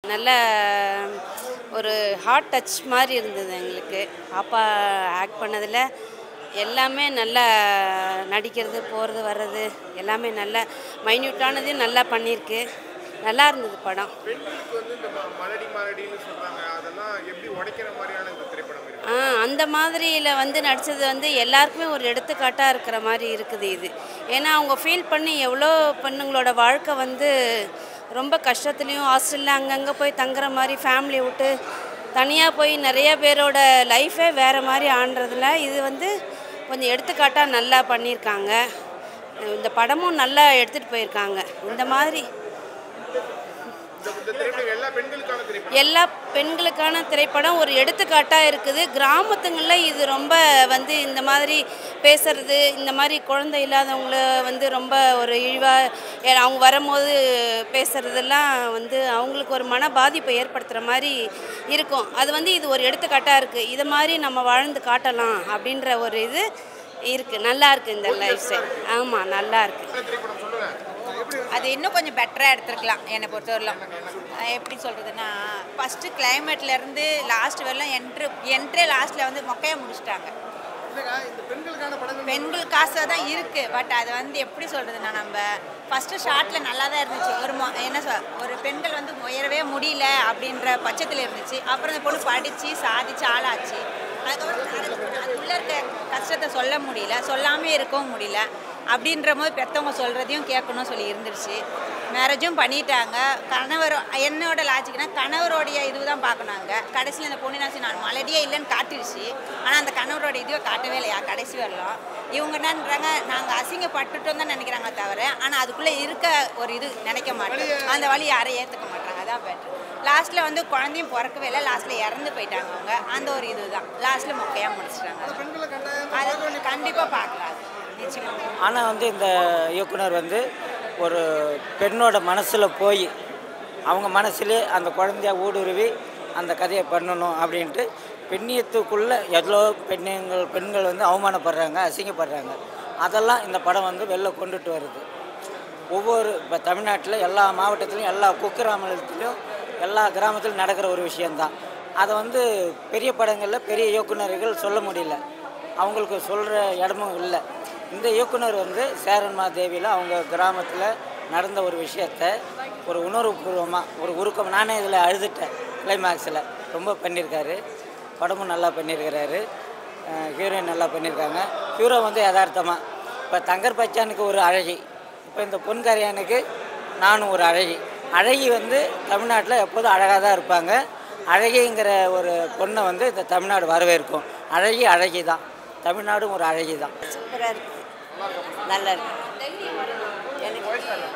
நல்ல ஒரு heart touch மாதிரி இருந்தது எங்களுக்கு பாப்பா ஆக்ட் பண்ணதில் எல்லாமே நல்லா நடிக்கிறது போகிறது வர்றது எல்லாமே நல்ல மைன்யூட்டானதையும் நல்லா பண்ணியிருக்கு நல்லா இருந்தது படம் பெண்களுக்கு வந்து இந்த ம- மலடி மலடின்னு சொல்றாங்க அதெல்லாம் எப்படி உடைக்கிற மாதிரியான இந்த திரைப்படம் இருக்கு ஆ அந்த மாதிரியில் வந்து நடித்தது வந்து எல்லாருக்குமே ஒரு எடுத்துக்காட்டாக இருக்கிற மாதிரி இருக்குது இது ஏன்னா அவங்க ஃபீல் பண்ணி எவ்வளோ பெண்ணுங்களோட வாழ்க்கை வந்து ரொம்ப கஷ்டத்துலேயும் ஹாஸ்டலில் அங்கங்கே போய் தங்குற மாதிரி ஃபேமிலியை விட்டு தனியாக போய் நிறைய பேரோட லைஃபே வேறு மாதிரி ஆண்டுறதுல இது வந்து கொஞ்சம் எடுத்துக்காட்டாக நல்லா பண்ணியிருக்காங்க இந்த படமும் நல்லா எடுத்துகிட்டு போயிருக்காங்க இந்த மாதிரி இந்த இந்த திரைப்படம் எல்லா பெண்களுக்கான திரைப்படம் எல்லா பெண்களுக்கான திரைப்படம் ஒரு எடுத்துக்காட்டாக இருக்குது கிராமத்துங்களில் இது ரொம்ப வந்து இந்த மாதிரி பேசுறது இந்த மாதிரி குழந்தை இல்லாதவங்கள வந்து ரொம்ப ஒரு இழிவாக அவங்க வரும்போது பேசுறதெல்லாம் வந்து அவங்களுக்கு ஒரு மன பாதிப்பை ஏற்படுத்துகிற மாதிரி இருக்கும் அது வந்து இது ஒரு எடுத்துக்காட்டாக இருக்குது இதை மாதிரி நம்ம வாழ்ந்து காட்டலாம் அப்படின்ற ஒரு இது இருக்குது நல்லா இருக்குது இந்த லைஃப் ஸ்டைல் ஆமாம் நல்லா இருக்குது என்ன திரைப்படம் சொல்லுங்க அது இன்னும் கொஞ்சம் பெட்டராக எடுத்துருக்கலாம் என்னை பொறுத்தவரையிலும் அஹ் எப்படி சொல்கிறதுனா ஃபஸ்ட்டு கிளைமேட்லேருந்து லாஸ்ட் வரலாம் என்ட்ரு என்ட்ரே லாஸ்ட்டில் வந்து மொக்கையாக முடிச்சிட்டாங்க இந்த பெண்களுக்கான படங்கள் பெண்கள் காசாக தான் இருக்குது பட் அது வந்து எப்படி சொல்கிறதுனா நம்ம ஃபஸ்ட்டு ஷார்ட்டில் நல்லா தான் இருந்துச்சு ஒரு மொ என்ன சொல் ஒரு பெண்கள் வந்து உயரவே முடியல அப்படின்ற பட்சத்தில் இருந்துச்சு அப்புறம் அந்த பொண்ணு படித்து சாதிச்சு ஆளாச்சு அதுக்கப்புறம் அது உள்ள இருக்க கஷ்டத்தை சொல்ல முடியல சொல்லாமே இருக்கவும் முடியல அப்படின்ற போது பெற்றவங்க சொல்கிறதையும் கேட்கணும் சொல்லி இருந்துருச்சு மேரேஜும் பண்ணிட்டாங்க கணவர் என்னோட லாஜிக்னா கணவருடைய இது தான் பார்க்கணாங்க கடைசியில் அந்த பொண்ணு என்ன நான் மலடியே இல்லைன்னு காட்டிடுச்சு ஆனால் அந்த கணவரோட இதுவை காட்டவே இல்லையா கடைசி வரலாம் இவங்க என்னன்றாங்க நாங்கள் அசிங்கப்பட்டுட்டோம் தான் நினைக்கிறாங்க தவிர ஆனால் அதுக்குள்ளே இருக்க ஒரு இது நினைக்க மாட்டோம் அந்த வழி யாரும் ஏற்றுக்க மாட்டாங்க அதான் பெட்ரு லாஸ்ட்டில் வந்து குழந்தையும் பிறக்கவே இல்லை லாஸ்ட்டில் இறந்து போயிட்டாங்க அவங்க அந்த ஒரு இதுதான் லாஸ்ட்டில் மொக்கையாக முடிச்சிட்டாங்க அது கண்டிப்பாக பார்க்கலாம் அது. நிச்சயமா ஆனால் வந்து இந்த இயக்குனர் வந்து ஒரு பெண்ணோட மனசில் போய் அவங்க மனசுலே அந்த குழந்தைய ஊடுருவி அந்த கதையை பண்ணணும் அப்படின்ட்டு பெண்ணியத்துக்குள்ளே எவ்வளோ பெண்ணுங்கள் பெண்கள் வந்து அவமானப்படுறாங்க அசிங்கப்படுறாங்க அதெல்லாம் இந்த படம் வந்து வெளில கொண்டுட்டு வருது ஒவ்வொரு இப்போ தமிழ்நாட்டில் எல்லா மாவட்டத்துலையும் எல்லா குக்கிராமத்துலேயும் எல்லா கிராமத்திலும் நடக்கிற ஒரு விஷயந்தான் அதை வந்து பெரிய படங்களில் பெரிய இயக்குனர்கள் சொல்ல முடியல அவங்களுக்கு சொல்கிற இடமும் இல்லை இந்த இயக்குனர் வந்து சேரன்மா தேவியில் அவங்க கிராமத்தில் நடந்த ஒரு விஷயத்த ஒரு உணர்வுபூர்வமாக ஒரு உருக்கம் நானே இதில் அழுதுட்டேன் கிளைமேக்ஸில் ரொம்ப பண்ணியிருக்காரு படமும் நல்லா பண்ணியிருக்கிறாரு ஹீரோயின் நல்லா பண்ணியிருக்காங்க ஹீரோ வந்து யதார்த்தமாக இப்போ தங்கர் பச்சானுக்கு ஒரு அழகி இப்போ இந்த பொன்கரையானுக்கு நானும் ஒரு அழகி அழகி வந்து தமிழ்நாட்டில் எப்போதும் அழகாக தான் இருப்பாங்க அழகிங்கிற ஒரு பொண்ணை வந்து இந்த தமிழ்நாடு வரவேற்கும் அழகி அழகி தான் தமிழ்நாடும் ஒரு அழகி தான் சூப்பராக இருக்குது நல்லா இருக்கு எனக்கு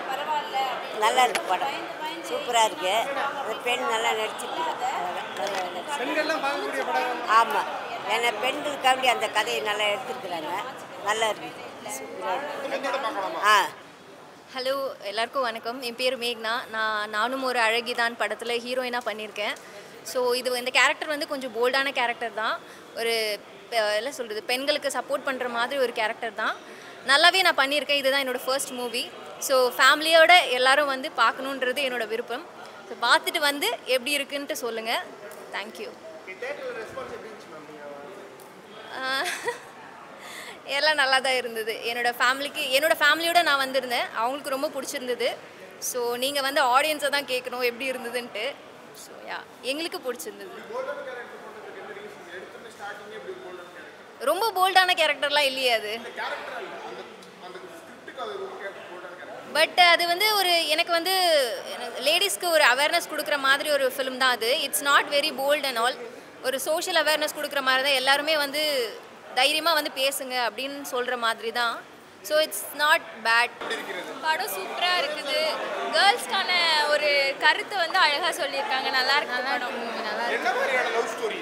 நல்லா இருக்கு படம் சூப்பராக இருக்கு அந்த பெண் நல்லா நடிச்சிருக்கு ஆமாம் ஏன்னா பெண்களுக்காண்டி அந்த கதையை நல்லா எடுத்துருக்குறாங்க நல்லா இருக்கு சூப்பராக இருக்கு ஆ ஹலோ எல்லாருக்கும் வணக்கம் என் பேர் மேக்னா நான் நானும் ஒரு அழகிதான் படத்தில் ஹீரோயினாக பண்ணியிருக்கேன் ஸோ இது இந்த கேரக்டர் வந்து கொஞ்சம் போல்டான கேரக்டர் தான் ஒரு ப- என்ன சொல்கிறது பெண்களுக்கு சப்போர்ட் பண்ணுற மாதிரி ஒரு கேரக்டர் தான் நல்லாவே நான் பண்ணியிருக்கேன் இதுதான் என்னோடய ஃபர்ஸ்ட் மூவி ஸோ ஃபேமிலியோட எல்லாரும் வந்து பார்க்கணுன்றது என்னோட விருப்பம் ஸோ பார்த்துட்டு வந்து எப்படி இருக்குன்ட்டு சொல்லுங்கள் தேங்க்யூ எல்லாம் நல்லா தான் இருந்தது என்னோட ஃபேமிலிக்கு என்னோட ஃபேமிலியோட நான் வந்திருந்தேன் அவங்களுக்கு ரொம்ப பிடிச்சிருந்தது ஸோ நீங்கள் வந்து ஆடியன்ஸை தான் கேட்கணும் எப்படி இருந்ததுன்ட்டு ஸோ யா எங்களுக்கு பிடிச்சிருந்தது ரொம்ப போல்டான கேரக்டர்லாம் இல்லையே அது பட் அது வந்து ஒரு எனக்கு வந்து லேடிஸ்க்கு ஒரு அவேர்னஸ் கொடுக்குற மாதிரி ஒரு ஃபிலிம் தான் அது it's not very bold and all ஒரு சோஷியல் அவேர்னஸ் கொடுக்குற மாதிரி தான் எல்லாருமே வந்து தைரியமாக வந்து பேசுங்க அப்படின்னு சொல்கிற மாதிரி தான் ஸோ இட்ஸ் நாட் பேட் படம் சூப்பராக இருக்குது கேர்ள்ஸ்க்கான ஒரு கருத்து வந்து அழகாக சொல்லியிருக்காங்க நல்லா இருக்கு படம் நல்லா என்ன மாதிரியான லவ் ஸ்டோரி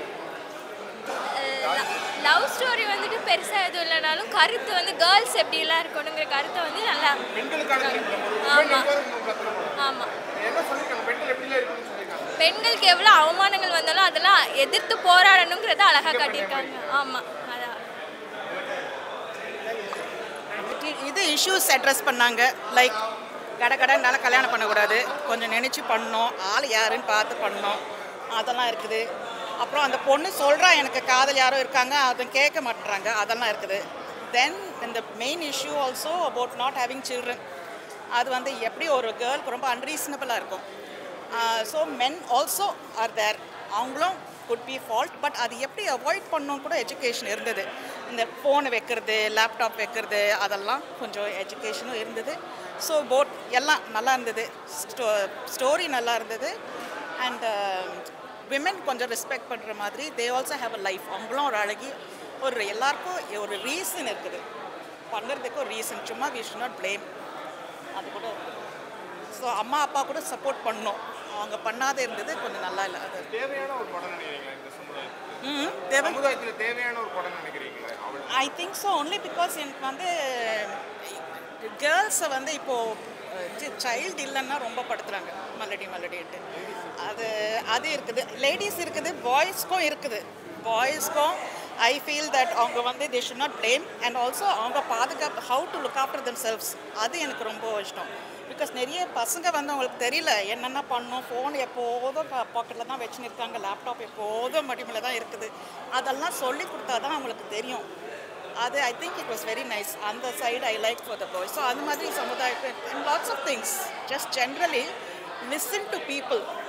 லவ் ஸ்டோரி வந்துட்டு பெருசாக எதுவும் இல்லைனாலும் கருத்து வந்து கேர்ள்ஸ் எப்படிலாம் இருக்கணுங்கிற கருத்தை வந்து நல்லா பெண்களுக்கான திரைப்படம் ஒரு பெண் ஆமாம் என்பது உங்களுக்கு ரத்தனம். ஆமாம் என்ன சொல்லிருக்காங்க பெண்கள் எப்படிலாம் இருக்கணும்னு சொல்லியிருக்காங்க பெண்களுக்கு எவ்வளோ அவமானங்கள் வந்தாலும் அதெல்லாம் எதிர்த்து போராடணுங்கிறத அழகாக காட்டியிருக்காங்க ஆமாம் அதான் இது இஷ்யூஸ் அட்ரஸ் பண்ணாங்க லைக் கடை கடைனால கல்யாணம் பண்ணக்கூடாது கொஞ்சம் நினச்சி பண்ணணும் ஆள் யாருன்னு பார்த்து பண்ணணும் அதெல்லாம் இருக்குது அப்புறம் அந்த பொண்ணு சொல்கிறா எனக்கு காதல் யாரோ இருக்காங்க அதை கேட்க மாட்டுறாங்க அதெல்லாம் இருக்குது தென் இந்த main issue also about not having children அது வந்து எப்படி ஒரு கேர்ளுக்கு ரொம்ப அன்ரீசனபிளாக இருக்கும் so men also are there அவங்களும் குட் பி ஃபால்ட் பட் அது எப்படி அவாய்ட் பண்ணணும் கூட எஜுகேஷன் இருந்தது இந்த ஃபோனை வைக்கிறது லேப்டாப் வைக்கிறது அதெல்லாம் கொஞ்சம் எஜுகேஷனும் இருந்தது ஸோ போட் எல்லாம் நல்லா இருந்தது ஸ்டோ ஸ்டோரி நல்லா இருந்தது அண்ட் விமென் கொஞ்சம் ரெஸ்பெக்ட் பண்ணுற மாதிரி they also have a life அவங்களும் ஒரு அழகி ஒரு எல்லாருக்கும் ஒரு ரீசன் இருக்குது பண்ணுறதுக்கு ஒரு ரீசன் சும்மா வி ஷுட் நாட் ப்ளேம் அது கூட ஸோ அம்மா அப்பா கூட சப்போர்ட் பண்ணோம் அவங்க பண்ணாத இருந்தது கொஞ்சம் நல்லா இல்லை அது தேவையான ஒரு படம் நினைக்கிறீங்களா இந்த சமுதாயத்துக்கு ம் தேவை சமுதாயத்தில் தேவையான ஒரு படம் நினைக்கிறீங்களா அவள் I think so only because எனக்கு வந்து கேர்ள்ஸை வந்து இப்போது சைல்டு இல்லைன்னா ரொம்ப படுத்துகிறாங்க மல்லடி மல்லடின்ட்டு அது அது இருக்குது லேடிஸ் இருக்குது பாய்ஸ்க்கும் இருக்குது பாய்ஸ்க்கும் ஐ ஃபீல் தட் அவங்க வந்து they should not blame and also அவங்க பாதுகாப்பு how to look after themselves அது எனக்கு ரொம்ப இஷ்டம் பிகாஸ் நிறைய பசங்க வந்து அவங்களுக்கு தெரியல என்னென்ன பண்ணணும் ஃபோன் எப்போதும் பாக்கெட்டில் தான் வச்சுன்னு இருக்காங்க லேப்டாப் எப்போதும் மடிமையில் தான் இருக்குது அதெல்லாம் சொல்லி கொடுத்தா தான் அவங்களுக்கு தெரியும் அது I think it was very nice அந்த side I like for the boys so அந்த மாதிரி சமுதாயத்தை lots of things just generally listen to people